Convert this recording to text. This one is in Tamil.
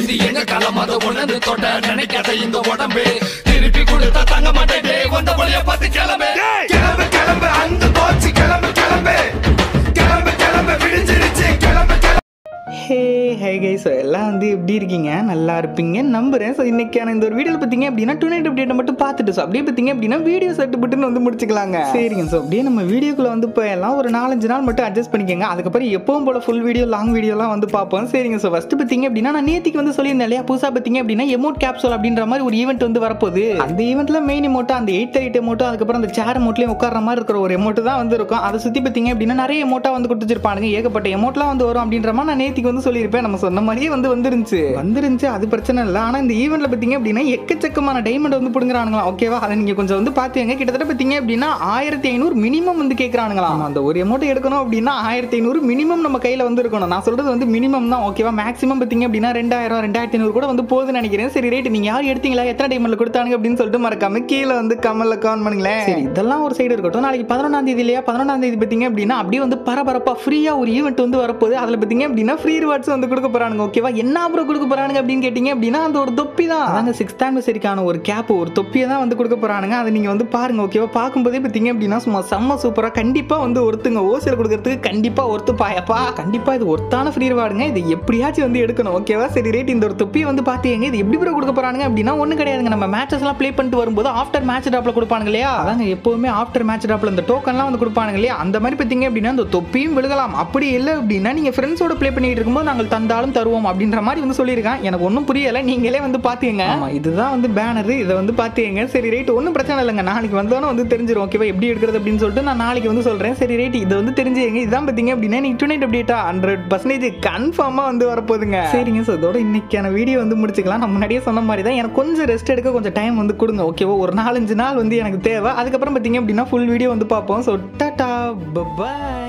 இது எங்க காலம் அதை உணர்ந்து தொட்ட நினைக்காத இந்த உடம்பு திருப்பி கொடுத்தா தங்க மாட்டேன் வந்த வழிய பார்த்து கிளம்பு கிளம்பு கிளம்பு அந்த போச்சு கிளம்பு கிளம்பு கிளம்பு கிளம்பு விடிஞ்சிருச்சு கிளம்பு கிளம்பு ஹே ஹே கை ஸோ எல்லாம் வந்து எப்படி இருக்கீங்க நல்லா இருப்பீங்க நம்புறேன் ஸோ இன்னைக்கான இந்த ஒரு வீடியோவில் பார்த்தீங்க அப்படின்னா டூ நைட் அப்டேட்டை மட்டும் பார்த்துட்டு ஸோ அப்படியே பார்த்தீங்க அப்படின்னா வீடியோ செட்டு பட்டுன்னு வந்து முடிச்சுக்கலாங்க சரிங்க ஸோ அப்படியே நம்ம வீடியோக்குள்ள வந்து போயெல்லாம் ஒரு நாலஞ்சு நாள் மட்டும் அட்ஜஸ்ட் பண்ணிக்கோங்க அதுக்கப்புறம் எப்பவும் போல ஃபுல் வீடியோ லாங் வீடியோலாம் வந்து பார்ப்போம் சரிங்க ஸோ ஃபஸ்ட்டு பார்த்தீங்க அப்படின்னா நான் நேத்திக்கு வந்து சொல்லியிருந்தேன் இல்லையா புதுசாக பார்த்தீங்க அப்படின்னா எமோட் கேப்சூல் அப்படின்ற மாதிரி ஒரு ஈவெண்ட் வந்து வரப்போகுது அந்த ஈவெண்ட்டில் மெயின் எமோட்டோ அந்த எயிட் எயிட் எமோட்டோ அதுக்கப்புறம் அந்த சேர் எமோட்லேயும் உட்கார மாதிரி இருக்கிற ஒரு எமோட்டு தான் வந்து இருக்கும் அதை சுற்றி பார்த்தீங்க அப்படின்னா நிறைய எமோட்டா வந்து கொடுத்துருப்பானுங்க ஏகப்பட்ட எமோட்லாம் வந்து வரும் அப்படின்ற மாதிரி நான் நேத்திக்கு வந்து சொல்லியிருப்பேன் நம்ம சொன்ன மாதிரியே வந்து வந்துருந்துச்சு வந்துருந்துச்சு அது பிரச்சனை இல்லை ஆனால் இந்த ஈவெண்ட்ல பார்த்தீங்க அப்படின்னா எக்கச்சக்கமான டைமண்ட் வந்து பிடுங்குறானுங்களா ஓகேவா அதை நீங்கள் கொஞ்சம் வந்து பார்த்துங்க கிட்டத்தட்ட பார்த்தீங்க அப்படின்னா ஆயிரத்தி ஐநூறு மினிமம் வந்து கேட்குறானுங்களா அந்த ஒரு அமௌண்ட் எடுக்கணும் அப்படின்னா ஆயிரத்தி ஐநூறு மினிமம் நம்ம கையில் வந்து இருக்கணும் நான் சொல்றது வந்து மினிமம் தான் ஓகேவா மேக்ஸிமம் பார்த்தீங்க அப்படின்னா ரெண்டாயிரம் ரெண்டாயிரத்தி ஐநூறு கூட வந்து போகுதுன்னு நினைக்கிறேன் சரி ரேட் நீங்கள் யார் எடுத்தீங்களா எத்தனை டைமண்ட்ல கொடுத்தானுங்க அப்படின்னு சொல்லிட்டு மறக்காம கீழே வந்து கமெண்ட்ல கமெண்ட் பண்ணுங்களேன் சரி இதெல்லாம் ஒரு சைடு இருக்கட்டும் நாளைக்கு பதினொன்றாம் தேதி இல்லையா பதினொன்றாம் தேதி பார்த்தீங்க அப்படின்னா அப்படியே வந்து பரபரப்பா ஃப்ரீயா ஒரு ஈவெண்ட் வந்து வரப்போகுது அதில் பார்த்தீங்க அப்படின்னா ஃப்ரீ ரிவார்ட்ஸ் வந்து கொடுக்க போறானுங்க ஓகேவா என்ன அப்புறம் கொடுக்க போறானுங்க அப்படின்னு கேட்டீங்க அப்படின்னா அந்த ஒரு தொப்பி தான் அதாங்க சிக்ஸ்த் ஆனிவர்சரிக்கான ஒரு கேப் ஒரு தொப்பியை தான் வந்து கொடுக்க போறானுங்க அதை நீங்க வந்து பாருங்க ஓகேவா பார்க்கும்போதே பார்த்தீங்க அப்படின்னா சும்மா செம்ம சூப்பரா கண்டிப்பா வந்து ஒருத்துங்க ஓசியில் கொடுக்கறதுக்கு கண்டிப்பா ஒருத்து பாயப்பா கண்டிப்பா இது ஒருத்தான ஃப்ரீ ரிவார்டுங்க இது எப்படியாச்சும் வந்து எடுக்கணும் ஓகேவா சரி ரேட் இந்த ஒரு தொப்பியை வந்து பார்த்தீங்க இது எப்படி ப்ரோ கொடுக்க போறானுங்க அப்படின்னா ஒன்றும் கிடையாதுங்க நம்ம மேட்சஸ் எல்லாம் ப்ளே பண்ணிட்டு வரும்போது ஆஃப்டர் மேட்ச் ட்ராப்ல கொடுப்பானுங்க இல்லையா அதாங்க எப்பவுமே ஆஃப்டர் மேட்ச் ட்ராப்ல இந்த டோக்கன்லாம் வந்து கொடுப்பானுங்க இல்லையா அந்த மாதிரி பார்த்தீங்க அப்படின்னா அந்த தொப்பியும் விழுகலாம் அப்படி இல்லை அப்படின்னா நீங்க ஃப்ரெண்ட்ஸோட ப்ளே பண்ணிட்டு இருக்கும்போது நாங்கள் தந்தாலும் தருவோம் அப்படின்ற மாதிரி வந்து சொல்லியிருக்கான் எனக்கு ஒன்றும் புரியல நீங்களே வந்து பார்த்தீங்க ஆமா இதுதான் வந்து பேனர் இதை வந்து பார்த்தீங்க சரி ரைட் ஒன்றும் பிரச்சனை இல்லைங்க நாளைக்கு வந்தோன்னே வந்து தெரிஞ்சிடும் ஓகேவா எப்படி எடுக்கிறது அப்படின்னு சொல்லிட்டு நான் நாளைக்கு வந்து சொல்றேன் சரி ரைட் இதை வந்து தெரிஞ்சுங்க இதுதான் பார்த்தீங்க அப்படின்னா நீ டுநைட் அப்டேட்டா ஹண்ட்ரட் பர்சன்டேஜ் கன்ஃபார்மாக வந்து வரப்போகுதுங்க சரிங்க ஸோ இதோட இன்னைக்கான வீடியோ வந்து முடிச்சுக்கலாம் நான் முன்னாடியே சொன்ன மாதிரி தான் எனக்கு கொஞ்சம் ரெஸ்ட் எடுக்க கொஞ்சம் டைம் வந்து கொடுங்க ஓகேவா ஒரு நாலஞ்சு நாள் வந்து எனக்கு தேவை அதுக்கப்புறம் பார்த்தீங்க அப்படின்னா ஃபுல் வீடியோ வந்து பார்ப்போம் ஸோ டாட்டா பபாய்